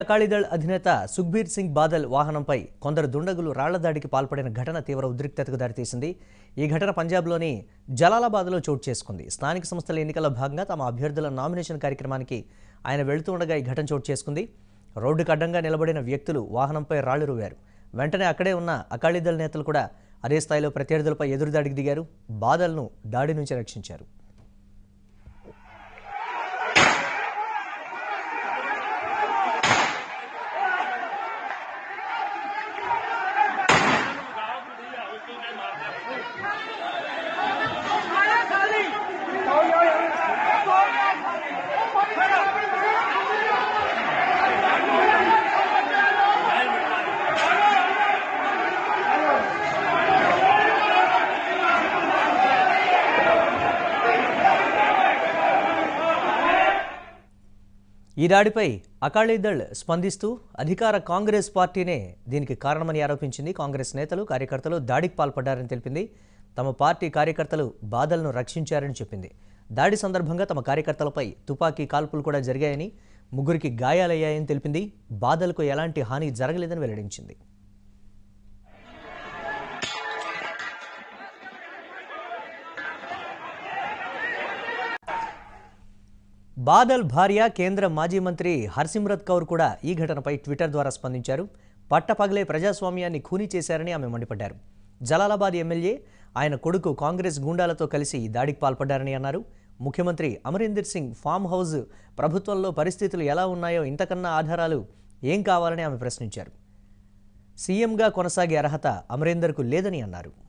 అకాలీదళ్ అధినేత సుఖ్బీర్ సింగ్ బాదల్ వాహనంపై కొందరు దుండగులు రాళ్ల దాడికి పాల్పడిన ఘటన తీవ్ర ఉద్రిక్తతకు దారితీసింది ఈ ఘటన పంజాబ్లోని జలాలాబాద్లో చోటు చేసుకుంది స్థానిక సంస్థల ఎన్నికల్లో భాగంగా తమ అభ్యర్థుల నామినేషన్ కార్యక్రమానికి ఆయన వెళుతుండగా ఈ ఘటన చోటు చేసుకుంది రోడ్డుకు అడ్డంగా నిలబడిన వ్యక్తులు వాహనంపై రాళ్లు రువ్వారు వెంటనే అక్కడే ఉన్న అకాలీదళ్ నేతలు కూడా అదే స్థాయిలో ప్రత్యర్థులపై ఎదురుదాడికి దిగారు బాదల్ను దాడి నుంచి రక్షించారు ఈ దాడిపై అకాలీదళ్ స్పందిస్తూ అధికార కాంగ్రెస్ పార్టీనే దీనికి కారణమని ఆరోపించింది కాంగ్రెస్ నేతలు కార్యకర్తలు దాడికి పాల్పడ్డారని తెలిపింది తమ పార్టీ కార్యకర్తలు బాధలను రక్షించారని చెప్పింది దాడి సందర్భంగా తమ కార్యకర్తలపై తుపాకీ కాల్పులు కూడా జరిగాయని ముగ్గురికి గాయాలయ్యాయని తెలిపింది బాధలకు ఎలాంటి హాని జరగలేదని వెల్లడించింది బాదల్ భార్య కేంద్ర మాజీ మంత్రి హర్సిమ్రత్ కౌర్ కూడా ఈ ఘటనపై ట్విట్టర్ ద్వారా స్పందించారు పట్టపగలే ప్రజాస్వామ్యాన్ని ఖూనీ చేశారని ఆమె మండిపడ్డారు జలాలాబాద్ ఎమ్మెల్యే ఆయన కొడుకు కాంగ్రెస్ గూండాలతో కలిసి ఈ దాడికి పాల్పడ్డారని అన్నారు ముఖ్యమంత్రి అమరీందర్ సింగ్ ఫామ్ హౌస్ ప్రభుత్వంలో పరిస్థితులు ఎలా ఉన్నాయో ఇంతకన్నా ఆధారాలు ఏం కావాలని ఆమె ప్రశ్నించారు సీఎంగా కొనసాగే అర్హత అమరీందర్కు లేదని అన్నారు